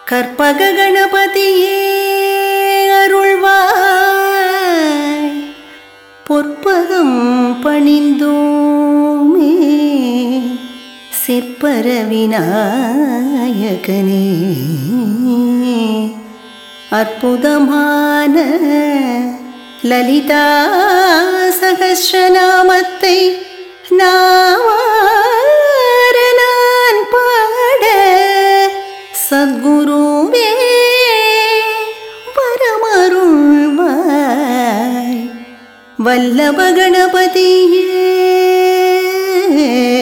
கற்பக கணபதியே அருள்வாய் பொற்பதம் பணிந்தோமே சிற்பர விநாயகனே அற்புதமான லலிதா சகஸ்ரநாமத்தை நாவார நான் பாட சத்குருவே வரமருள்வாய் வல்லப கணபதியே